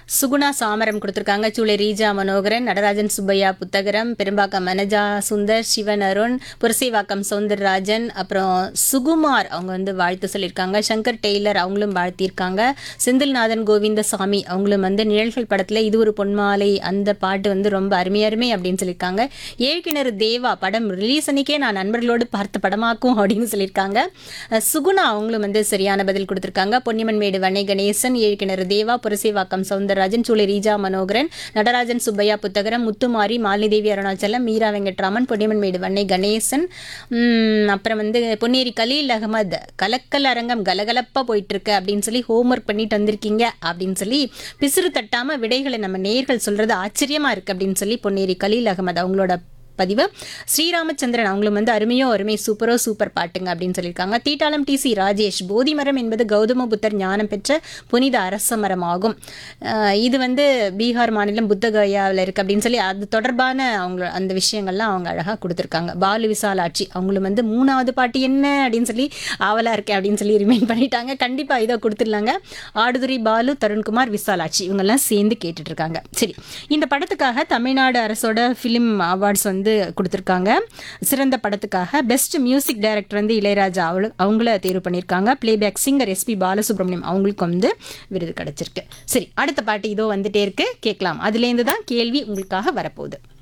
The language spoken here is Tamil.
சுகுணா சாமரம் கொடுத்துருக்காங்க சூளை ரீஜா மனோகரன் நடராஜன் சுப்பையா புத்தகரம் பெரும்பாக்கம் மனஜா சுந்தர் சிவன் அருண் புரசைவாக்கம் சௌந்தரராஜன் அப்புறம் சுகுமார் அவங்க வந்து வாழ்த்து சொல்லியிருக்காங்க சங்கர் டெய்லர் அவங்களும் வாழ்த்தியிருக்காங்க செந்தில்நாதன் கோவிந்தசாமி அவங்களும் வந்து நிழல்கள் படத்தில் இது ஒரு பொன்மாலை அந்த பாட்டு வந்து ரொம்ப அருமை அருமை அப்படின்னு சொல்லியிருக்காங்க ஏழ்கிணறு தேவா படம் ரிலீஸ் அன்னைக்கே நான் நண்பர்களோடு பார்த்த படமாக்கும் அப்படின்னு சொல்லியிருக்காங்க அஹ் சுகுணா அவங்களும் வந்து சரியான பதில் கொடுத்துருக்காங்க பொன்னியம்மன் மேடு வனை கணேசன் ஏழ்கிணறு தேவா புரசைவாக்கம் சவுந்தரராஜன் சூளை ரீஜா மனோகரன் நடராஜன் சுப்பையா புத்தகரம் முத்துமாரி மாலிதேவி அருணாச்சலம் மீரா வெங்கட்ராமன் பொன்னியம்மன் மேடு வன்னை கணேசன் உம், அப்புறம் வந்து பொன்னேரி கலீல் அகமது கலக்கல் அரங்கம் கலகலப்பா போயிட்டு இருக்கு அப்படின்னு சொல்லி ஹோம்ஒர்க் பண்ணிட்டு வந்திருக்கீங்க அப்படின்னு சொல்லி பிசிறு தட்டாம விடைகளை நம்ம நேர்கள் சொல்றது ஆச்சரியமா இருக்கு அப்படின்னு சொல்லி பொன்னேரி கலீல் அகமது அவங்களோட பதிவு ஸ்ரீராமச்சந்திரன் அவங்களும் வந்து அருமையோ அருமை சூப்பரோ சூப்பர் பாட்டுங்க அப்படின்னு சொல்லியிருக்காங்க தீட்டாளம் டி சி ராஜேஷ் போதி மரம் என்பது கௌதம புத்தர் ஞானம் பெற்ற புனித அரச மரம் ஆகும் அஹ் இது வந்து பீகார் மாநிலம் புத்தகயாவில் இருக்கு அப்படின்னு சொல்லி அது தொடர்பான அவங்க அந்த விஷயங்கள்லாம் அவங்க அழகாக கொடுத்துருக்காங்க பாலு விசாலாட்சி அவங்களும் வந்து மூணாவது பாட்டு என்ன அப்படின்னு சொல்லி ஆவலா இருக்கேன் அப்படின்னு சொல்லி ரிமைண்ட் பண்ணிட்டாங்க கண்டிப்பாக இதை கொடுத்துடலாங்க ஆடுதுறை பாலு தருண்குமார் விசாலாட்சி இவங்கெல்லாம் சேர்ந்து கேட்டுட்டு இருக்காங்க சரி இந்த படத்துக்காக தமிழ்நாடு அரசோட ஃபிலிம் அவார்ட்ஸ் வந்து கொடுத்துருக்காங்க சிறந்த படத்துக்காக பெஸ்ட் மியூசிக் டைரக்டர் வந்து இளையராஜா அவளு அவங்கள தேர்வு பண்ணியிருக்காங்க பிளேபேக் சிங்கர் எஸ்பி பாலசுப்ரமணியம் அவங்களுக்கு வந்து விருது கிடைச்சிருக்கு சரி அடுத்த பாட்டு இதோ வந்துட்டே இருக்கு கேட்கலாம் அதுலேருந்து தான் கேள்வி உங்களுக்காக வரப்போகுது